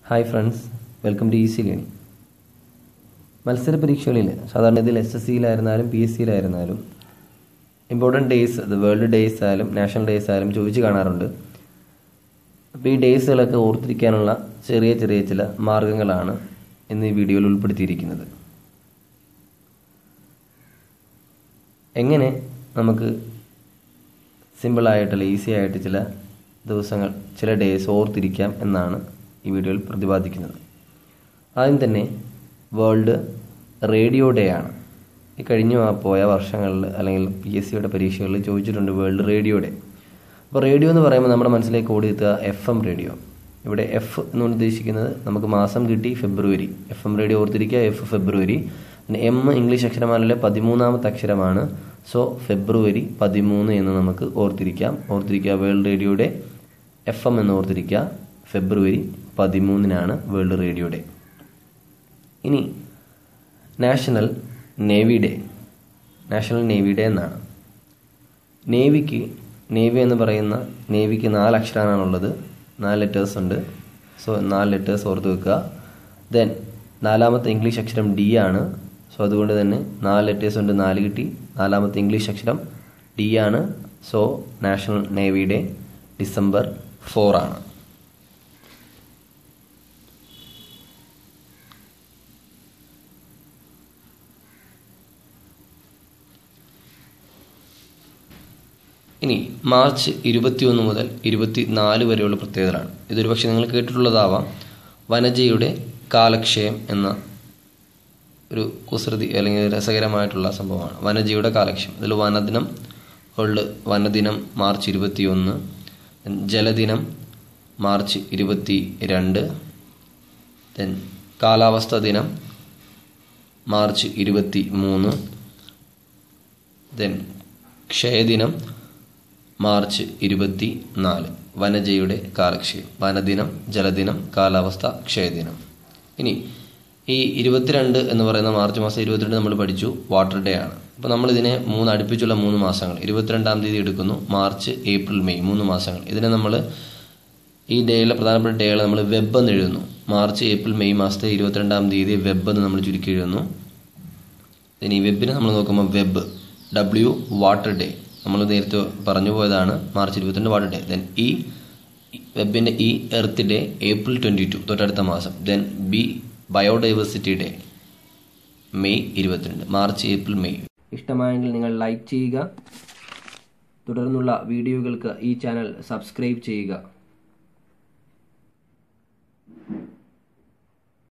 hi friends welcome to easy learning മത്സര പരീക്ഷകളിൽ സാധാരണ ഇതിൽ എസ് എസ് സിയിലായിരുന്നാലും പി എസ് സിയിലായിരുന്നാലും ഇമ്പോർട്ടൻറ്റ് ഡേയ്സ് അത് വേൾഡ് ഡേയ്സ് ആയാലും നാഷണൽ ഡേയ്സ് ആയാലും ചോദിച്ച് കാണാറുണ്ട് അപ്പോൾ ഈ ഡേയ്സുകളൊക്കെ ഓർത്തിരിക്കാനുള്ള ചെറിയ ചെറിയ ചില മാർഗങ്ങളാണ് ഇന്ന് ഈ വീഡിയോയിൽ ഉൾപ്പെടുത്തിയിരിക്കുന്നത് എങ്ങനെ നമുക്ക് സിമ്പിളായിട്ടുള്ള ഈസി ആയിട്ട് ചില ദിവസങ്ങൾ ചില ഡേയ്സ് ഓർത്തിരിക്കാം എന്നാണ് ഈ വീഡിയോയിൽ പ്രതിപാദിക്കുന്നത് ആദ്യം തന്നെ വേൾഡ് റേഡിയോ ഡേ ആണ് ഈ കഴിഞ്ഞ പോയ വർഷങ്ങളിൽ അല്ലെങ്കിൽ പി എസ് സിയുടെ പരീക്ഷകളിൽ ചോദിച്ചിട്ടുണ്ട് വേൾഡ് റേഡിയോ ഡേ അപ്പോൾ റേഡിയോ എന്ന് പറയുമ്പോൾ നമ്മുടെ മനസ്സിലേക്ക് ഓടിയെത്തുക എഫ് എം റേഡിയോ ഇവിടെ എഫ് എന്നുകൊണ്ട് ഉദ്ദേശിക്കുന്നത് നമുക്ക് മാസം കിട്ടി ഫെബ്രുവരി എഫ് എം റേഡിയോ ഓർത്തിരിക്കുക എഫ് ഫെബ്രുവരി പിന്നെ എം ഇംഗ്ലീഷ് അക്ഷരമാലയിലെ പതിമൂന്നാമത്തെ അക്ഷരമാണ് സോ ഫെബ്രുവരി പതിമൂന്ന് എന്ന് നമുക്ക് ഓർത്തിരിക്കാം ഓർത്തിരിക്കുക വേൾഡ് റേഡിയോയുടെ എഫ് എം എന്ന് ഓർത്തിരിക്കുക ഫെബ്രുവരി പതിമൂന്നിനാണ് വേൾഡ് റേഡിയോ ഡേ ഇനി national navy day national navy day എന്നാണ് നേവിക്ക് നേവി എന്ന് പറയുന്ന നേവിക്ക് നാല് അക്ഷരമാണുള്ളത് നാല് ലെറ്റേഴ്സ് ഉണ്ട് സോ നാല് ലെറ്റേഴ്സ് ഓർത്ത് വെക്കുക ദെൻ നാലാമത്തെ ഇംഗ്ലീഷ് അക്ഷരം ഡി ആണ് സോ അതുകൊണ്ട് തന്നെ നാല് ലെറ്റേഴ്സ് ഉണ്ട് നാല് കിട്ടി നാലാമത്തെ ഇംഗ്ലീഷ് അക്ഷരം ഡി ആണ് so national navy day December four ആണ് ഇനി മാർച്ച് ഇരുപത്തിയൊന്ന് മുതൽ ഇരുപത്തി നാല് വരെയുള്ള പ്രത്യേകതകളാണ് ഇതൊരു പക്ഷേ നിങ്ങൾ കേട്ടിട്ടുള്ളതാവാം വനജയുടെ കാലക്ഷയം എന്ന ഒരു കുസൃതി അല്ലെങ്കിൽ രസകരമായിട്ടുള്ള സംഭവമാണ് വനജയുടെ കാലക്ഷയം ഇതിൽ വനദിനം വേൾഡ് വനദിനം മാർച്ച് ഇരുപത്തിയൊന്ന് ജലദിനം മാർച്ച് ഇരുപത്തി രണ്ട് ദെൻ കാലാവസ്ഥ ദിനം മാർച്ച് ഇരുപത്തി മൂന്ന് ദെൻ ക്ഷയദിനം മാർച്ച് ഇരുപത്തി നാല് വനജയുടെ കാലക്ഷയം വനദിനം ജലദിനം കാലാവസ്ഥ ക്ഷയദിനം ഇനി ഈ ഇരുപത്തിരണ്ട് എന്ന് പറയുന്ന മാർച്ച് മാസം ഇരുപത്തിരണ്ട് നമ്മൾ പഠിച്ചു വാട്ടർ ഡേ ആണ് അപ്പോൾ നമ്മൾ ഇതിനെ മൂന്ന് അടുപ്പിച്ചുള്ള മൂന്ന് മാസങ്ങൾ ഇരുപത്തിരണ്ടാം തീയതി എടുക്കുന്നു മാർച്ച് ഏപ്രിൽ മെയ് മൂന്ന് മാസങ്ങൾ ഇതിനെ നമ്മൾ ഈ ഡേയിലെ പ്രധാനപ്പെട്ട ഡേകളെ നമ്മൾ വെബ് എന്ന് എഴുതുന്നു മാർച്ച് ഏപ്രിൽ മെയ് മാസത്തെ ഇരുപത്തിരണ്ടാം തീയതി വെബ് എന്ന് നമ്മൾ ചുരുക്കി എഴുതുന്നു ഇനി വെബിനെ നമ്മൾ നോക്കുമ്പോൾ വെബ് ഡബ്ല്യു വാട്ടർ ഡേ നമ്മൾ നേരത്തെ പറഞ്ഞു പോയതാണ് മാർച്ച് ഇരുപത്തിരണ്ട് വാട്ടർ ഡേ ദെൻ ഈ വെബിൻ്റെ ഈ earth day April twenty two തൊട്ടടുത്ത മാസം ദെൻ ബി ബയോഡൈവേഴ്സിറ്റി ഡേ മെയ് ഇരുപത്തിരണ്ട് മാർച്ച് ഏപ്രിൽ മെയ് ഇഷ്ടമായെങ്കിൽ നിങ്ങൾ ലൈക്ക് ചെയ്യുക തുടർന്നുള്ള വീഡിയോകൾക്ക് ഈ ചാനൽ സബ്സ്ക്രൈബ് ചെയ്യുക